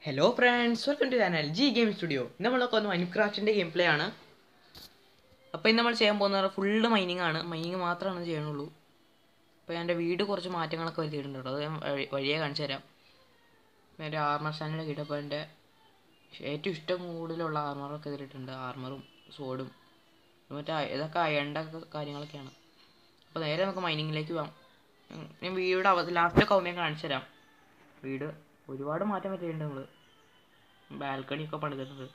Hello friends welcome to channel G game studio ഇന്ന് നമ്മളൊക്കെ ഒന്ന് മൈൻക്രാഫ്റ്റിൻ്റെ ഗെയിം പ്ലേ ആണ് അപ്പോൾ ഇന്ന് നമ്മൾ ചെയ്യാൻ പോകുന്നത് ഫുള്ള് മൈനിങ് ആണ് മൈനിങ് മാത്രമാണ് ചെയ്യണുള്ളൂ അപ്പോൾ എൻ്റെ വീട് കുറച്ച് മാറ്റങ്ങളൊക്കെ വരുത്തിയിട്ടുണ്ട് കേട്ടോ അത് ഞാൻ വഴി- വഴിയെ കാണിച്ചു തരാം എൻ്റെ ആർമർ സ്റ്റാൻഡിൽ കിട്ടപ്പോൾ എൻ്റെ ഏറ്റവും ഇഷ്ടം കൂടുതലുള്ള ആർമറൊക്കെ ഇതിലിട്ടുണ്ട് ആർമറും സോഡും മറ്റേ ഇതൊക്കെ അയണ്ട കാര്യങ്ങളൊക്കെയാണ് അപ്പോൾ നേരെ നമുക്ക് മൈനിങ്ങിലേക്ക് പോകാം ഉം, ഞാൻ വീട് അവ ലാസ്റ്റ് ഒക്കെ ഞാൻ കാണിച്ചു തരാം വീട് ഒരുപാട് മാറ്റം പറ്റിയിട്ടുണ്ട് നമ്മൾ ബാൽക്കണി ഒക്കെ പണിതിട്ടുണ്ട്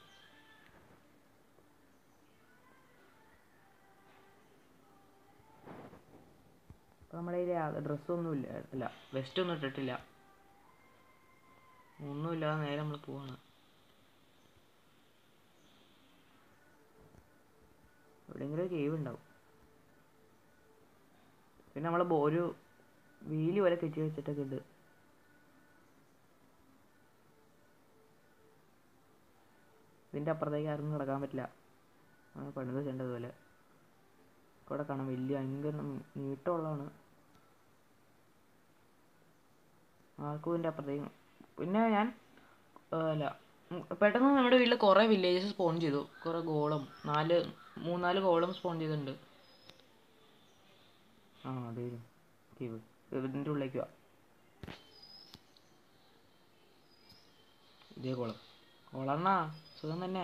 അപ്പോൾ നമ്മുടെ കയ്യിൽ ഡ്രസ്സൊന്നും ഇല്ല ഇല്ല വെസ്റ്റ് ഒന്നും ഇട്ടിട്ടില്ല ഒന്നുമില്ലാതെ നേരെ നമ്മൾ പോവാണ് എവിടെയെങ്കിലും ഒരു കേവ് ഉണ്ടാവും പിന്നെ നമ്മളെ ബോ- ഒരു വീല് വരെ കെട്ടി വെച്ചിട്ടൊക്കെ ഉണ്ട് ഇതിൻ്റെ അപ്പുറത്തേക്ക് ആർക്കും കിടക്കാൻ പറ്റില്ല അങ്ങനെ പണിത് വെച്ചിട്ടുണ്ട് അതുപോലെ ഇവിടെ കാണാം വലിയ ഭയങ്കര നീട്ടമുള്ളതാണ് ആർക്കും ഇതിൻ്റെ അപ്പുറത്തേക്ക് പിന്നെ ഞാൻ ആ, അല്ല ഉം, പെട്ടെന്ന് നമ്മുടെ വീട്ടിൽ കുറേ വില്ലേജസ് സ്പോൺ ചെയ്തു കുറേ ഗോളം നാല് മൂന്നാല് ഗോളം സ്പോൺ ചെയ്തിട്ടുണ്ട് ആ അതെ കേവ് ഇതിൻ്റെ ഉള്ളിലേക്ക് വാ ഇതേ കോളം കോളണ്ണാ സുഖം തന്നെ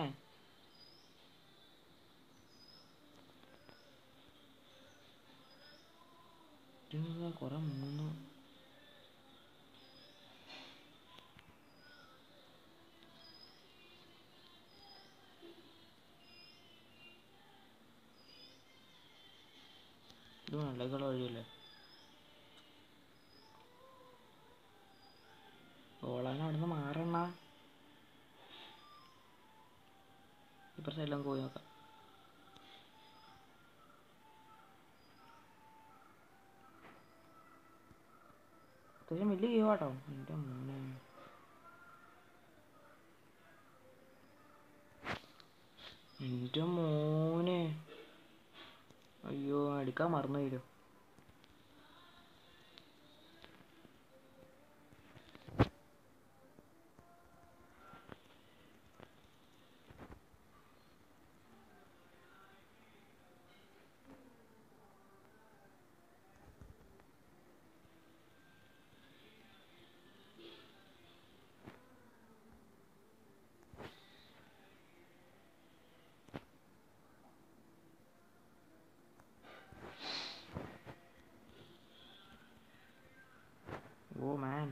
ഇതിനുള്ള കുറെ മൂന്ന് ഇത് വെള്ളക്കുള്ള വഴിയല്ലേ ഓളാൻ അവിടുന്ന് മാറണ ഇപ്പുറത്തെ എല്ലാം പോയി നോക്കാം അത്യാവശ്യം വലിയ ഗെയിം ആട്ടോ എൻ്റെ മോനെ എൻ്റെ മോനെ അയ്യോ എടുക്കാൻ മറന്നു പോയില്ലോ ഓ മാൻ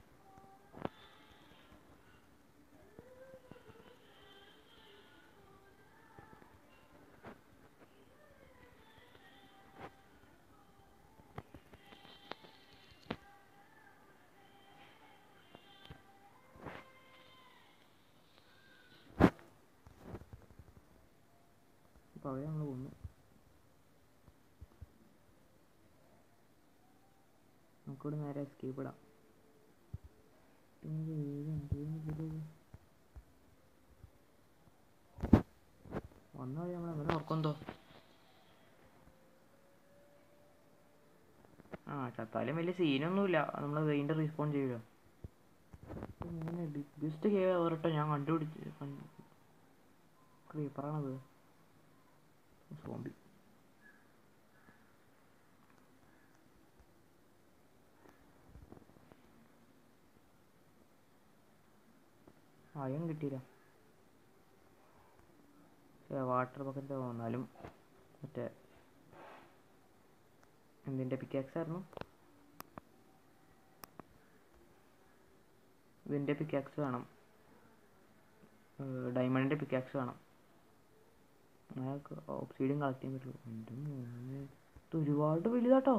അപ്പോൾ അവിടെ നമ്മൾ പോന്നു നമുക്കിവിടെ നേരെ എസ്കേപ്പ് ഇടാം പിന്നെ ഇത് എന്ത് ഇത്? വന്ന വഴി നമ്മൾ എങ്ങനെ ഓർക്കുന്തോ ആ ചത്താലും വലിയ സീനൊന്നുമില്ല നമ്മൾ വീണ്ടും റീസ്പോൺ ചെയ്യുമല്ലോ ഇങ്ങനെ ബിഗ്ഗസ്റ്റ് കേവ് ഓരട്ടോ ഞാൻ കണ്ടുപിടിച്ച് ക്രീപ്പറാണത് സോംബി അയം കിട്ടിയില്ല വാട്ടർ ബക്കറ്റ് വന്നാലും മറ്റേ എന്തിൻ്റെ പിക്കാക്സ് ആയിരുന്നു ഇതിൻ്റെ പിക്കാക്സ് വേണം ഡയമണ്ടിൻ്റെ പിക്കാക്സ് വേണം ഓക്സിഡിയം കളക്ട് ചെയ്യാൻ പറ്റുള്ളൂ എൻ്റെ മോനെ ഇത് ഒരുപാട് വലുതാട്ടോ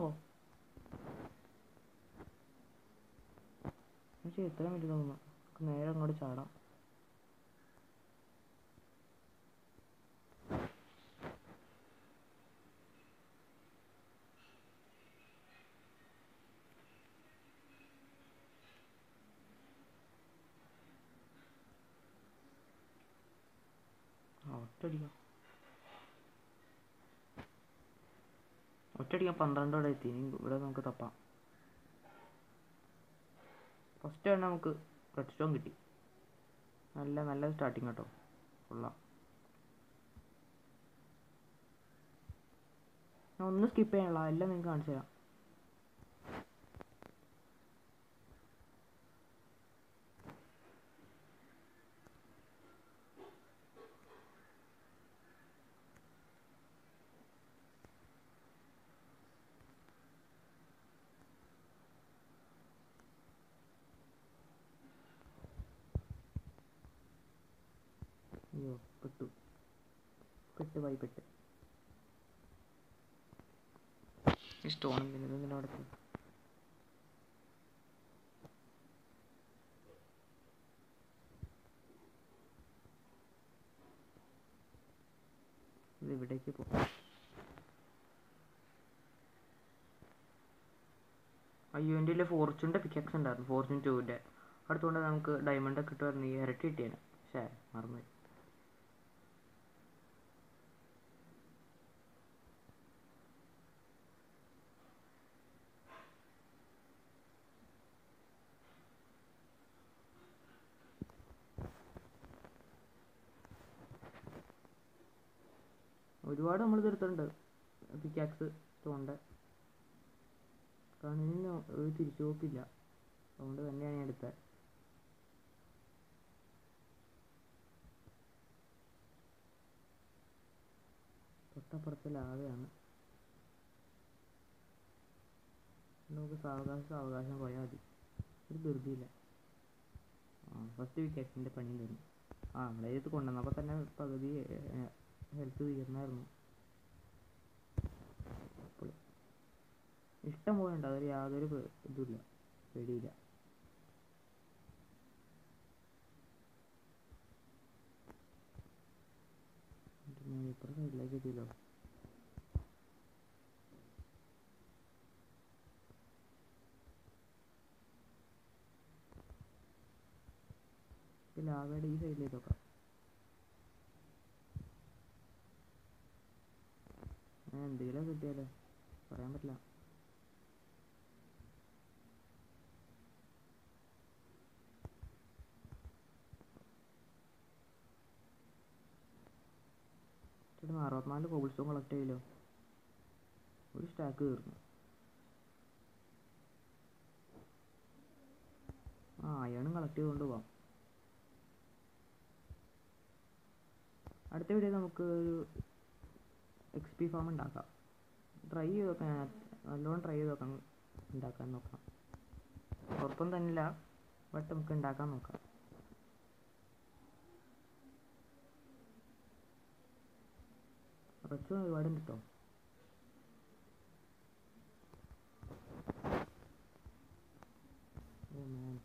പക്ഷേ എത്ര വലുതാവുന്നു നേരെ അങ്ങോട്ട് ചാടാം ആ, ഒറ്റയടിക്കാം ഒറ്റയടിക്കാൻ പന്ത്രണ്ടോടെ എത്തി ഇനി ഇവിടെ നമുക്ക് തപ്പാം ഫസ്റ്റ് തന്നെ നമുക്ക് റെഡ് സ്റ്റോൺ കിട്ടി നല്ല നല്ല സ്റ്റാർട്ടിങ് കേട്ടോ കൊള്ളാം ഞാൻ ഒന്ന് സ്കിപ്പ് ചെയ്യാനുള്ള എല്ലാം നിങ്ങൾക്ക് കാണിച്ചു തരാം അയ്യോ പെട്ടു പെട്ട് പോയി പെട്ട് ഈ സ്റ്റോണും പിന്നെ ഇതെന്തിനാ അവിടെ പോയി? ഇത് ഇവിടേക്ക് പോ അയ്യോ എൻ്റെ കയ്യിൽ ഫോർച്യൂണിൻ്റെ പിക്കക്സ് ഉണ്ടായിരുന്നു ഫോർച്യൂൺ ടൂവിൻ്റെ അടുത്തുകൊണ്ട് നമുക്ക് ഡയമണ്ട് ഒക്കെ കിട്ടുമായിരുന്നു ഇരട്ടി കിട്ടിയേനെ പക്ഷേ മറന്നുപോയി ഒരുപാട് നമ്മൾ തീർത്തിട്ടുണ്ട് പിക്കാക്സ് സ്റ്റോണിൻ്റെ കാരണം ഇതിന് ഒരു തിരിച്ചു പോക്കില്ല അതുകൊണ്ട് തന്നെയാണ് ഞാൻ എടുത്തത് തൊട്ടപ്പുറത്തെ ലാവയാണ് നമുക്ക് സാവകാശം സാവകാശം പോയാൽ മതി ഒരു ധൃതിയില്ല ആ ഫസ്റ്റ് വിക്കറ്റിൻ്റെ പണിയും തരും ആ നമ്മളെ ഇത് കൊണ്ടുവന്നപ്പോൾ തന്നെ പകുതി ഹെൽത്ത് തീർന്നായിരുന്നു അപ്പോൾ ഇഷ്ടം പോലെ ഉണ്ട് അതിൽ യാതൊരു പേ- ഇതുമില്ല പേടിയില്ല ഇപ്പുറം സൈഡിലേക്ക് എത്തിയല്ലോ ലാവയുടെ ഈ സൈഡിലേക്ക് നോക്കാം ആ, എന്തെങ്കിലും കിട്ടിയാലോ പറയാൻ പറ്റില്ല ചേട്ടാ അറുപത്തിനാല് കോബിൾ സ്റ്റോൺ കളക്ട് ചെയ്യലോ ഒരു സ്റ്റാക്ക് തീർന്നു ആ അയാളും കളക്ട് ചെയ്തുകൊണ്ട് പോവാം അടുത്ത വീഡിയോ നമുക്ക് ഒരു എക്സ് പി ഫാം ഉണ്ടാക്കാം ട്രൈ ചെയ്ത് നോക്കാം ഞാൻ നല്ലോണം ട്രൈ ചെയ്ത് നോക്കാം ഉണ്ടാക്കാൻ നോക്കാം ഉറപ്പൊന്നും തന്നില്ല ബട്ട് നമുക്ക് ഉണ്ടാക്കാൻ നോക്കാം റച്ച് ഒരുപാടുണ്ട് കേട്ടോ ഓ മാൻ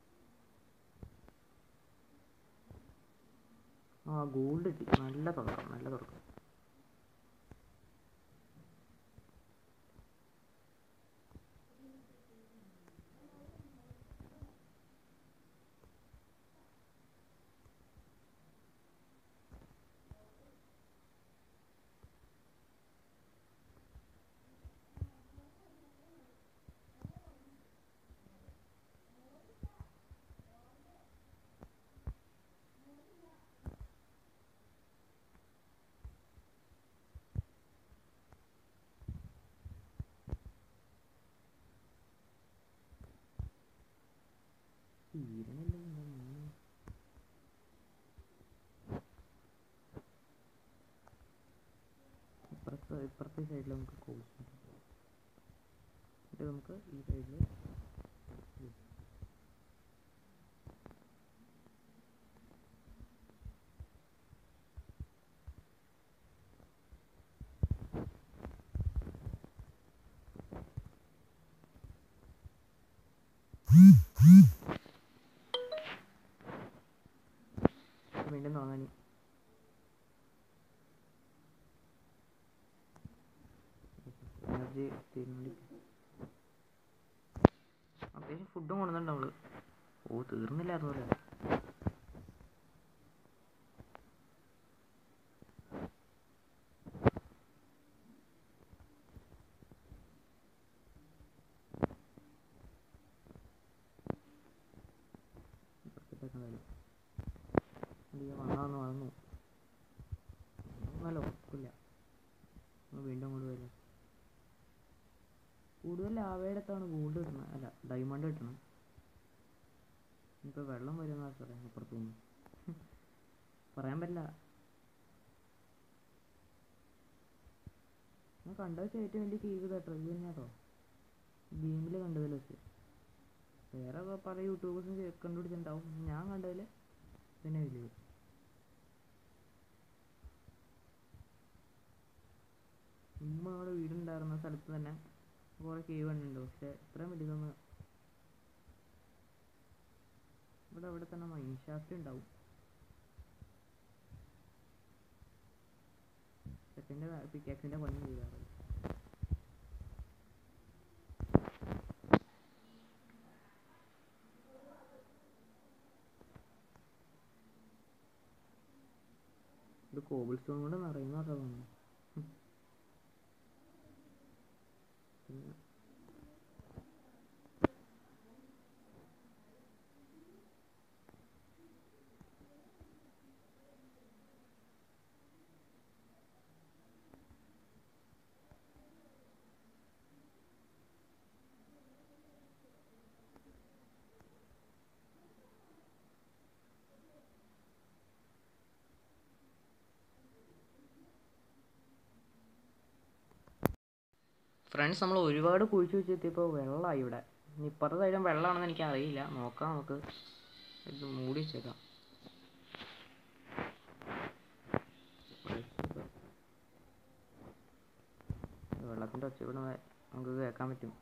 ആ ഗോൾഡ് കിട്ടി നല്ല തുടക്കം നല്ല തുടക്കം തീരണില്ല എന്താ മോനെ. ഇപ്പുറത്തെ ഇപ്പുറത്തെ സൈഡിൽ നമുക്ക് കോഴ്സ് എന്നിട്ട് നമുക്ക് ഈ സൈഡിൽ വീണ്ടും തുടങ്ങാൻ എനർജി തീരുമാനിക്കും അത്യാവശ്യം ഫുഡും കൊണ്ടുവന്നിട്ടുണ്ട് നമ്മള് ഓ തീർന്നില്ലായിരുന്നു അല്ലേ ഇപ്പുറത്തേക്ക് എന്തായാലും കൂടുതൽ ലാവയുടെ ഗോൾഡ് കിട്ടണം അല്ല ഡയമണ്ട് കിട്ടണം ഇപ്പൊ വെള്ളം വരുന്ന പറയാം അപ്പുറത്തു നിന്ന് പറയാൻ പറ്റില്ല ഞാൻ കണ്ട വെച്ച ഏറ്റവും വലിയ കേവ് കേട്ടോ ഇത് തന്നെയാട്ടോ ഗെയിമിൽ കണ്ടതിൽ വെച്ച് വേറെ പ- പല യൂട്യൂബേഴ്സും കണ്ടുപിടിച്ചിട്ടുണ്ടാവും ഞാൻ കണ്ടതിൽ ഇതന്നെ വലിയത് മുമ്പ് നമ്മുടെ വീടുണ്ടായിരുന്ന സ്ഥലത്ത് തന്നെ കുറേ കേവ് കണ്ടിട്ടുണ്ട് പക്ഷെ ഇത്രയും വലുതൊന്ന് ഇവിടെ അവിടെ തന്നെ മൈൻ ഷാഫ്റ്റ് ഉണ്ടാവും സെക്കൻഡ് പിക്കാക്സിൻ്റെ പണി ചെയ്താറ് ഇത് കോബിൾ സ്റ്റോൺ കൊണ്ട് നിറയുന്ന തോന്നുന്നു പിന്നെ ഫ്രണ്ട്സ് നമ്മൾ ഒരുപാട് കുഴിച്ചു വെച്ചെത്തിയപ്പോൾ വെള്ളമായി ഇവിടെ ഇനി ഇപ്പുറത്തെ സൈഡും വെള്ളമാണെന്ന് എനിക്ക് അറിയില്ല നോക്കാം നമുക്ക് ഇത് മൂടി വെച്ചേക്കാം വെള്ളത്തിൻ്റെ ഒച്ച ഇവിടെ നിന്ന് നമുക്ക് കേൾക്കാൻ പറ്റും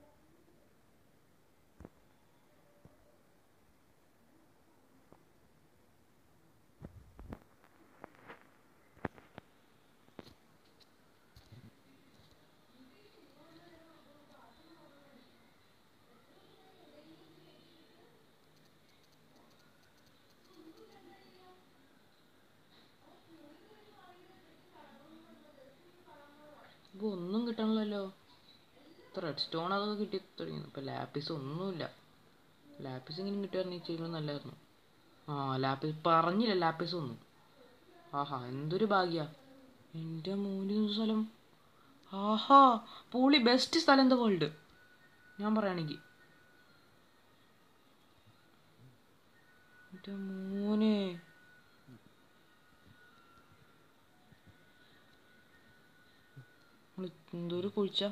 ഇപ്പൊ ഒന്നും കിട്ടണല്ലോ ഇപ്പൊ റെഡ് സ്റ്റോൺ അതൊക്കെ കിട്ടി തുടങ്ങി ഇപ്പൊ ലാപ്പിസ് ഒന്നുമില്ല ലാപ്പിസ് ഇങ്ങനെ കിട്ടുമായിരുന്നു ഇച്ചിരി നല്ലായിരുന്നു ആ ലാപ്പിസ് പറഞ്ഞില്ല ലാപ്പിസ് ഒന്നും ആഹാ എന്തൊരു ഭാഗ്യ എൻ്റെ മൂന്ന് സ്ഥലം ആഹാ പൂളി ബെസ്റ്റ് സ്ഥലം എന്താ വേൾഡ് ഞാൻ പറയുകയാണെങ്കിൽ എൻ്റെ മോനെ നമ്മള് എന്തൊരു കുഴിച്ച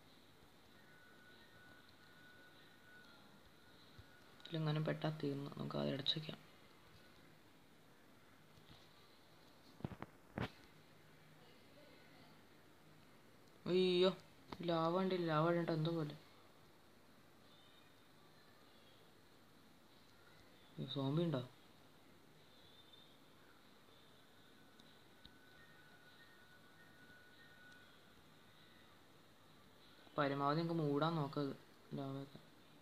ഇതിലെങ്ങാനും പെട്ടാ തീർന്നു നമുക്ക് അത് അടച്ചു വെക്കാം അയ്യോ ലാവ ഉണ്ടില്ല ലാവ ഉണ്ടിട്ട് എന്തോ പോലെ സോംബി ഉണ്ടോ പരമാവധി നമുക്ക് മൂടാൻ നോക്കത് ലാവയൊക്കെ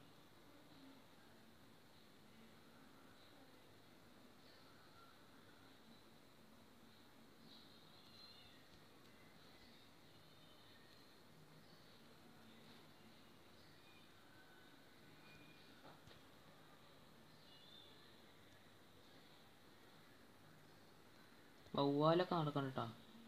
വവ്വാലൊക്കെ നടക്കണം കേട്ടോ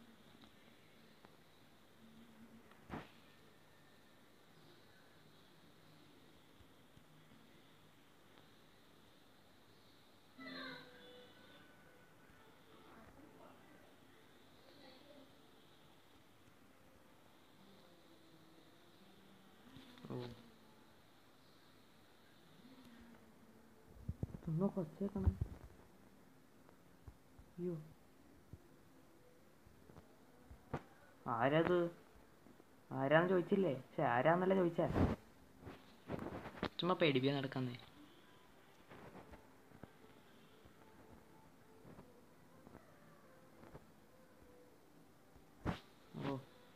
ഓ തിന്നോ കൊച്ചേക്കണേ അയ്യോ ആരത് ആരാന്ന് ചോദിച്ചില്ലേ പക്ഷെ ആരാന്നല്ല ചോദിച്ചാ ചുമ്മാ പേടിപ്പിക്കാൻ നടക്കുന്നേ ഓ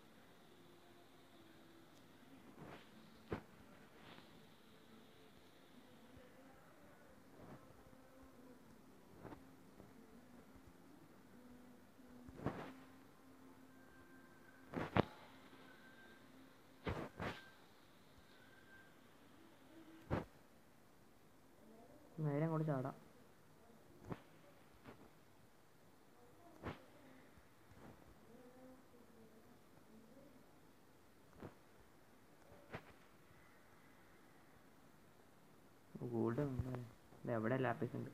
നേരെ അങ്ങോട്ട് ചാടാം ഗോൾഡ് എവിടെ ലാപ്പീസ് ഉണ്ട്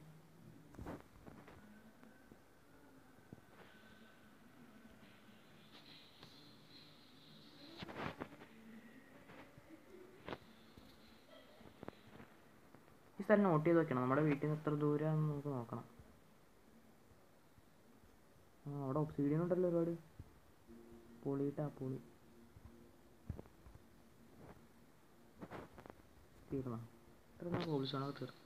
ഈ സ്ഥലം നോട്ട് ചെയ്ത് വെക്കണം നമ്മുടെ വീട്ടിൽ നിന്ന് എത്ര ദൂരമാണെന്ന് നമുക്ക് നോക്കണം ആ അവിടെ ഒബ്സീഡിയൻ ഉണ്ടല്ലോ ഒരുപാട് പൊളിയിട്ടാ പൊളി തീർന്നോ ഇത്ര കോൾസാണോ തീർന്നു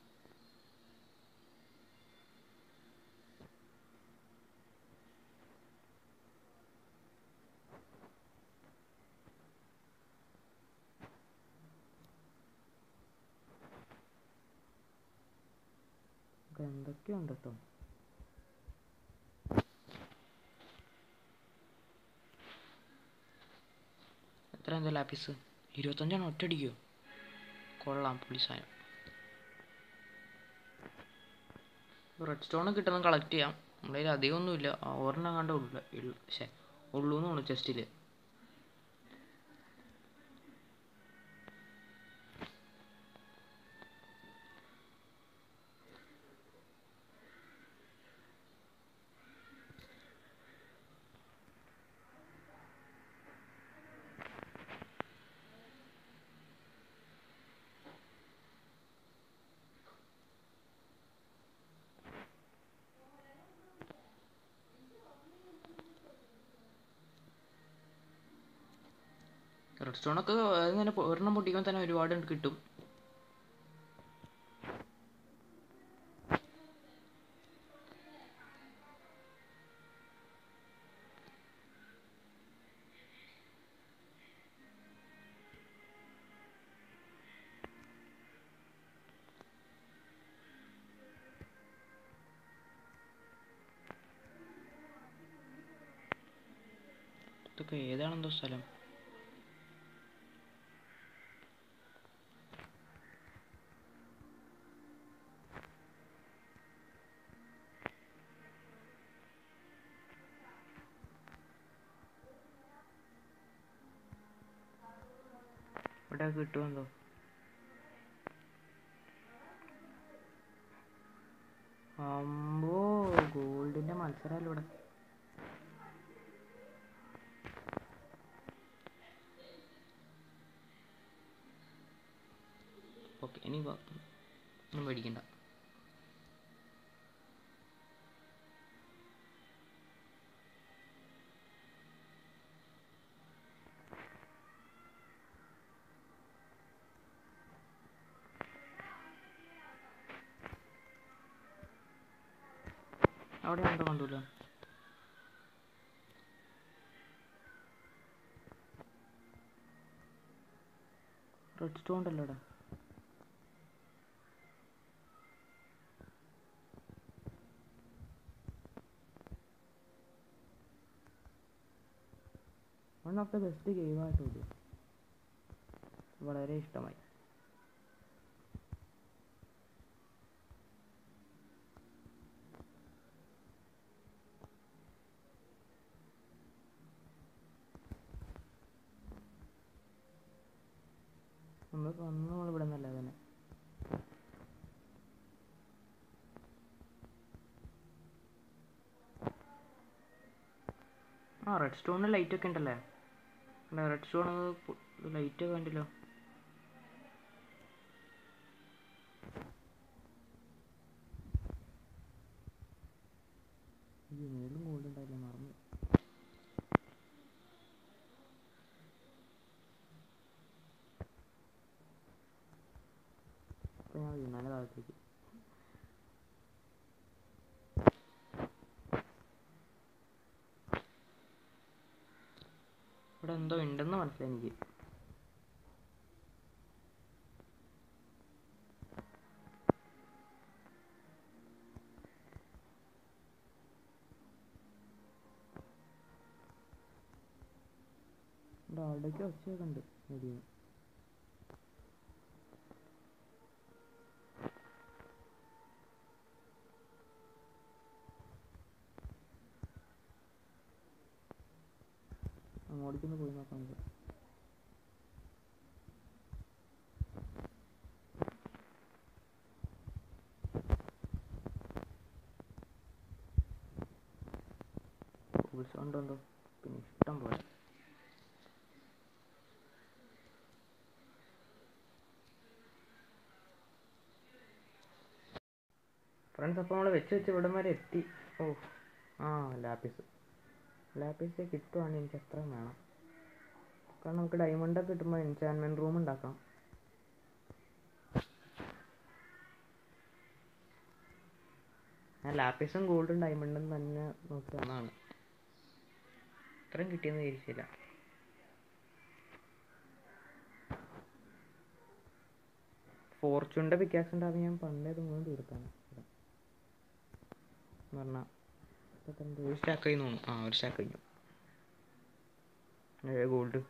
ഒക്കെ എന്തൊക്കെയുണ്ട് കേട്ടോ എത്ര എന്താ ലാപ്പീസ് ഇരുപത്തഞ്ചാണ് ഒറ്റയടിക്കോ കൊള്ളാം പുളി സാധനം റെഡ് സ്റ്റോൺ കിട്ടുന്നത് കളക്ട് ചെയ്യാം നമ്മുടെ കയ്യിൽ അധികമൊന്നുമില്ല ആ ഒരെണ്ണം കണ്ട ഉള്ള പക്ഷേ ഉള്ളൂ എന്ന് തോന്നുന്നു ചെസ്റ്റിൽ റെഡ് സ്റ്റോണൊക്കെ അതിങ്ങനെ ഒരെണ്ണം പൊട്ടിക്കുമ്പോൾ തന്നെ ഒരുപാട് കിട്ടും ഇതൊക്കെ ഏതാണെന്തോ സ്ഥലം ഇവിടെ കിട്ടുമെന്തോ അമ്പോ ഗോൾഡിന്റെ മത്സരമല്ലോ ഇവിടെ ഓക്കെ ഇനി വാ. ഒന്നും പേടിക്കണ്ട അവിടെ എന്തോ കണ്ടൂല്ലോ റെഡ് സ്റ്റോൺ ഉണ്ടല്ലോ അവിടെ വൺ ഓഫ് ദ ബെസ്റ്റ് ഗെയിമായിട്ട് ഇത് വളരെ ഇഷ്ടമായി നമ്മൾ വന്ന് നമ്മൾ ഇവിടെ നിന്നല്ല തന്നെ ആ റെഡ് സ്റ്റോണിന് ലൈറ്റ് ഒക്കെ ഉണ്ടല്ലേ അല്ല റെഡ് സ്റ്റോൺ ലൈറ്റ് ഒക്കെ ഉണ്ടല്ലോ മേലും ഗോൾഡ് ഉണ്ടായില്ല മറന്നു ഇപ്പൊ ഞാൻ വീണാലെ താഴത്തേക്ക് ഇവിടെ എന്തോ ഉണ്ടെന്ന് മനസ്സിലായി എനിക്ക് ഇവിടെ ആളുടെയൊക്കെ ഒച്ചയൊക്കെ ഉണ്ട് വെടിയിൽ അങ്ങോട്ടേക്കൊന്ന് പോയി നോക്കാം നമുക്ക് ടൂൾസ് ഉണ്ടോ പിന്നെ ഇഷ്ടം പോലെ ഫ്രണ്ട്സ് അപ്പോൾ നമ്മൾ വെച്ച് വെച്ച് ഇവിടം വരെ എത്തി ഓ ആ ലാപ്പിസ് ലാപ്പിസ് കിട്ടുവാണെങ്കിൽ എനിക്ക് അത്രയും വേണം കാരണം നമുക്ക് ഡയമണ്ടൊക്കെ കിട്ടുമ്പോൾ എൻചാൻമെൻറ്റ് റൂം ഉണ്ടാക്കാം ഞാൻ ലാപ്പിസും ഗോൾഡും ഡയമണ്ടും തന്നെ നോക്കി വന്നതാണ് ഇത്രയും കിട്ടിയെന്ന് വിചാരിച്ചില്ല ഫോർച്യൂണിൻ്റെ പിക്കാക്സ് ഉണ്ടാകും ഞാൻ പണ്ടേ ഇത് മുഴുവൻ തീർത്താണ് എന്ന് പറഞ്ഞാൽ ഇപ്പം എന്ത് ഒരു സ്റ്റാക്ക് കഴിഞ്ഞു തോന്നുന്നു ആ ഒരു സ്റ്റാക്ക് കഴിഞ്ഞു ഏ ഗോൾഡ്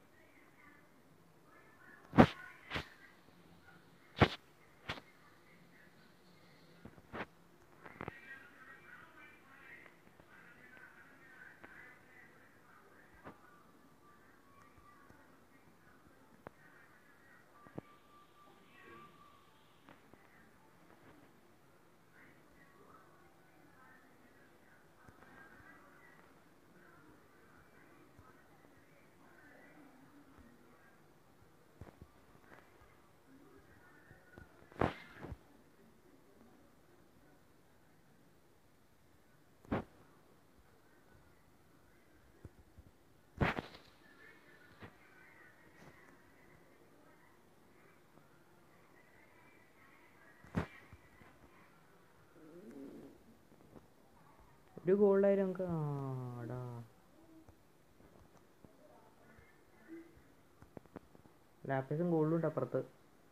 ഒരു ഗോൾഡായാലും നമുക്ക് ആടാ ലാപ്പിസും ഗോൾഡും ഉണ്ട് അപ്പുറത്ത്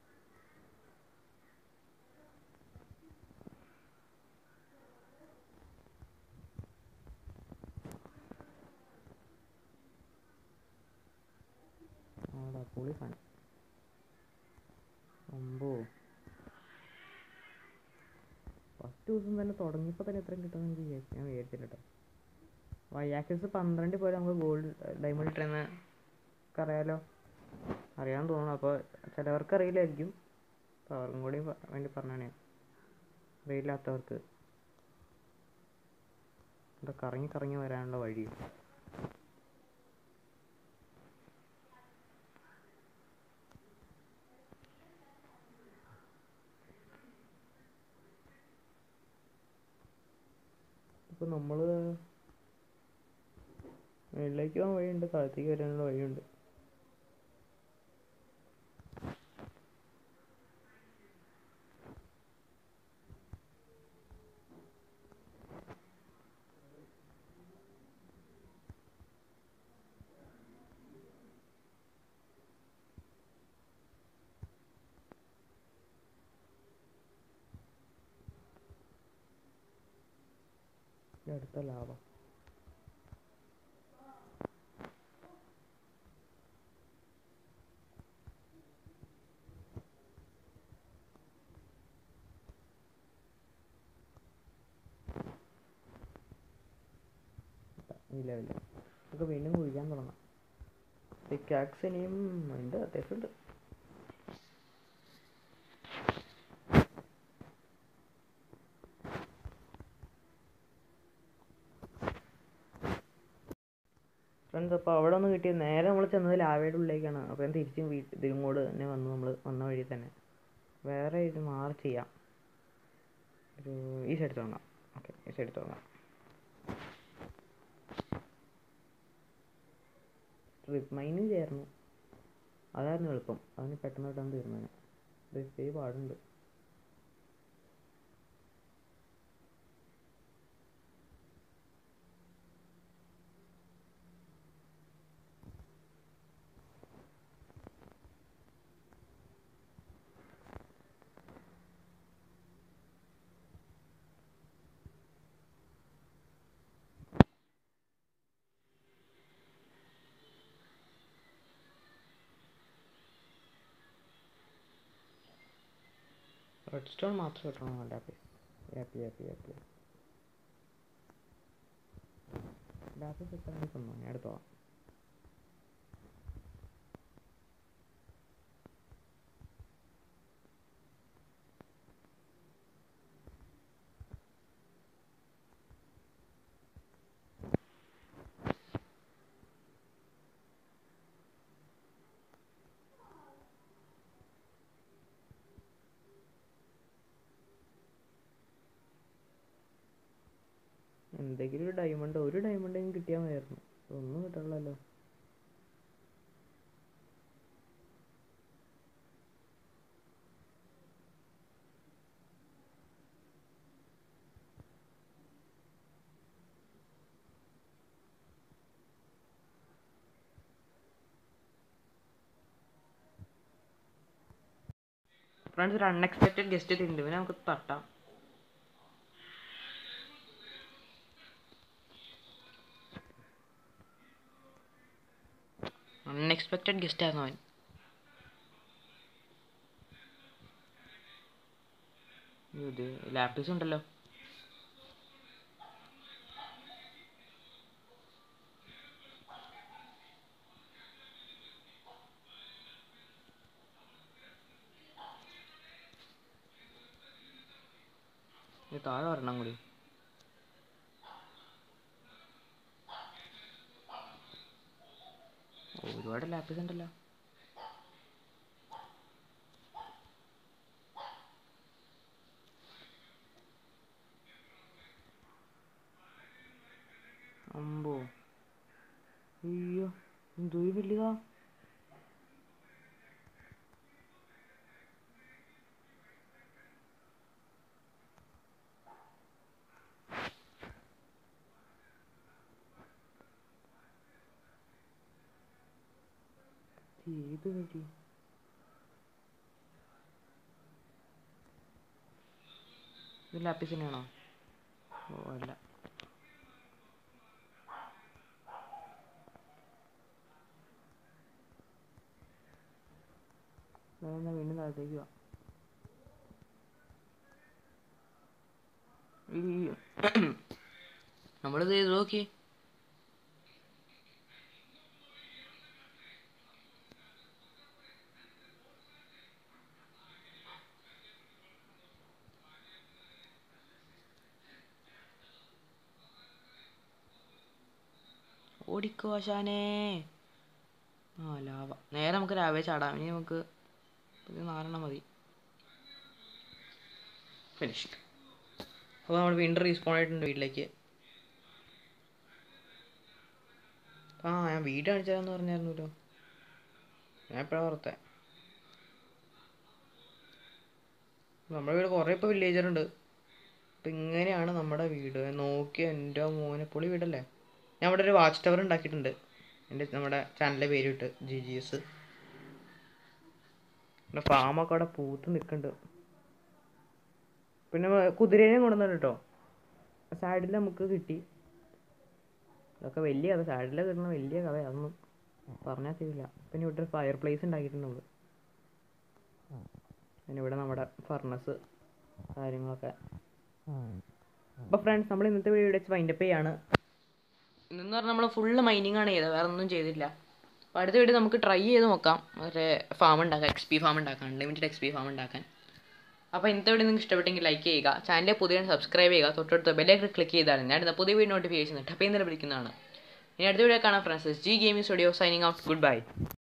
ആടാ പൊളി സാധനം അമ്പോ ഫസ്റ്റ് ദിവസം തന്നെ തുടങ്ങിയപ്പോൾ തന്നെ എത്രയും കിട്ടുമെന്ന് എനിക്ക് വിചാരിച്ചു ഞാൻ വിചാരിച്ചില്ല കേട്ടോ വൈയാക്സിസ് പന്ത്രണ്ടിൽ പോലെ നമുക്ക് ഗോൾഡ് ഡയമണ്ട് ഇട്ടെന്ന് അറിയാലോ അറിയാൻ തോന്നുന്നു അപ്പോൾ ചിലവർക്ക് അറിയില്ലായിരിക്കും അപ്പോൾ അവർക്കും കൂടി പ- വേണ്ടി പറഞ്ഞാണ് ഞാൻ അറിയില്ലാത്തവർക്ക് എന്താ കറങ്ങി കറങ്ങി വരാനുള്ള വഴി ഇപ്പോൾ നമ്മൾ മുകളിലേക്ക് പോകാൻ വഴിയുണ്ട് താഴത്തേക്ക് വരാനുള്ള വഴിയുണ്ട് ഇത് അടുത്ത ലാഭം ഇല്ല ഇല്ല നമുക്ക് വീണ്ടും കുഴിക്കാൻ തുടങ്ങാം പിക്കാക്സ് ഇനിയും ഉണ്ട് അത്യാവശ്യമുണ്ട് ഫ്രണ്ട്സ് അപ്പോൾ അവിടെ ഒന്ന് കിട്ടിയത് നേരെ നമ്മൾ ചെന്നത് ലാവയുടെ ഉള്ളിലേക്കാണ് അപ്പോൾ ഞാൻ തിരിച്ചും വീട്ടിൽ ഇതിങ്ങോട്ട് തന്നെ വന്നു നമ്മൾ വന്ന വഴി തന്നെ വേറെ ഇത് മാറി ചെയ്യാം ഒരു ഈ സൈഡ് തുടങ്ങാം ഓക്കെ ഈ സൈഡ് തുടങ്ങാം സ്ട്രിപ്പ് മൈനിങ് ചെയ്യായിരുന്നു അതായിരുന്നു എളുപ്പം അതിന് പെട്ടെന്ന് പെട്ടെന്ന് തീർന്നേനെ ഇത് ഇത്തിരി പാടുണ്ട് റെഡ് സ്റ്റോൺ മാത്രം കിട്ടണം ലാപ്പിസ് യാപ്പി യാപ്പി യാപ്പി ലാപ്പിസ് എത്ര തന്നോ ഞാൻ എടുത്തോളാം എന്തെങ്കിലും ഒരു ഡയമണ്ട് ഒരു ഡയമണ്ടെങ്കിലും കിട്ടിയാൽ മതിയായിരുന്നു ഒന്നും കിട്ടണല്ലോ ഫ്രണ്ട്സ് ഒരു അൺഎക്സ്പെക്റ്റഡ് ഗസ്റ്റ് എത്തിയിട്ടുണ്ട് ഇവനെ നമുക്ക് തട്ടാം അൺഎക്സ്പെക്റ്റഡ് ഗസ്റ്റ് ആയിരുന്നു അവൻ ഇത് ലാപ്ടോപ്സ് ഉണ്ടല്ലോ ഇത് താഴെ വരണം കൂടി ഓ, ഒരുപാട് ലാപ്ടോപ്സ് ഉണ്ടല്ലോ അമ്പോ അയ്യോ എന്തൊരു വലുതാ ഇത് ഏത് വഴി ഇത് ലാപ്പിസ് തന്നെയാണോ ഓ അല്ല ഞാൻ വീണ്ടും താഴത്തേക്ക് പോവാം ഈ നമ്മളിത് ചെയ്ത് നോക്കി ഓടിക്കോ ആശാനേ ആ ലാവ നേരെ നമുക്ക് ലാവേ ചാടാം ഇനി നമുക്ക് ഇത് നാലെണ്ണം മതി ഫിനിഷ്ഡ് അപ്പോൾ നമ്മൾ വീണ്ടും റീസ്പോൺ ആയിട്ടുണ്ട് വീട്ടിലേക്ക് ആ ഞാൻ വീട് കാണിച്ചാന്ന് പറഞ്ഞായിരുന്നല്ലോ ഞാൻ എപ്പോഴാണ് ഓർത്തെ നമ്മുടെ വീട് കുറേ ഇപ്പോൾ വില്ലേജർ ഉണ്ട് അപ്പം ഇങ്ങനെയാണ് നമ്മുടെ വീട് നോക്കി എൻ്റെ മോനെ പൊളി വീടല്ലേ ഞാൻ ഇവിടെ ഒരു വാച്ച് ടവർ ഉണ്ടാക്കിയിട്ടുണ്ട് എൻ്റെ നമ്മുടെ ചാനലിൻ്റെ പേര് ഇട്ട് ജി ജി എസ് പിന്നെ ഫാമൊക്കെ അവിടെ പൂത്ത് നിൽക്കുന്നുണ്ട് പിന്നെ കുതിരേനെ കൊണ്ടുവന്നു കേട്ടോ സൈഡിൽ നമുക്ക് കിട്ടി അതൊക്കെ വലിയ കഥ സൈഡിൽ കിട്ടുന്ന വലിയ കഥ അതൊന്നും പറഞ്ഞാൽ തരില്ല പിന്നെ ഇവിടെ ഒരു ഫയർ പ്ലേസ് ഉണ്ടാക്കിയിട്ടുണ്ട് നമ്മൾ പിന്നെ ഇവിടെ നമ്മുടെ ഫർണസ് കാര്യങ്ങളൊക്കെ അപ്പോൾ ഫ്രണ്ട്സ് നമ്മൾ ഇന്നത്തെ വീഡിയോ വെച്ച് വൈൻഡപ്പ് ചെയ്യാണ് ഇന്നെന്ന് പറഞ്ഞാൽ നമ്മൾ ഫുള്ള് മൈനിങ് ആണ് ചെയ്തത് വേറെ ഒന്നും ചെയ്തില്ല അപ്പോൾ അടുത്ത വീഡിയോ നമുക്ക് ട്രൈ ചെയ്ത് നോക്കാം ഒരു ഫാം ഉണ്ടാക്കാം എക്സ് പി ഫാം ഉണ്ടാക്കാൻ അൺലിമിറ്റഡ് എക്സ് പി ഫാം ഉണ്ടാക്കാൻ അപ്പോൾ ഇന്നത്തെ വീഡിയോ നിങ്ങൾക്ക് ഇഷ്ടപ്പെട്ടെങ്കിൽ ലൈക്ക് ചെയ്യുക ചാനലിൽ പുതിയ സബ്സ്ക്രൈബ് ചെയ്യുക തൊട്ടടുത്ത് ബെല്ലൈക്കൺ ക്ലിക്ക് ചെയ്താൽ ഞാൻ ഇടുന്ന പുതിയ വീഡിയോ നോട്ടിഫിക്കേഷൻ ടപ്പ് ചെയ്യുന്നതിൽ വിളിക്കുന്നതാണ് ഇനി അടുത്ത വീഡിയോ കാണാം friends G gaming studio signing out good by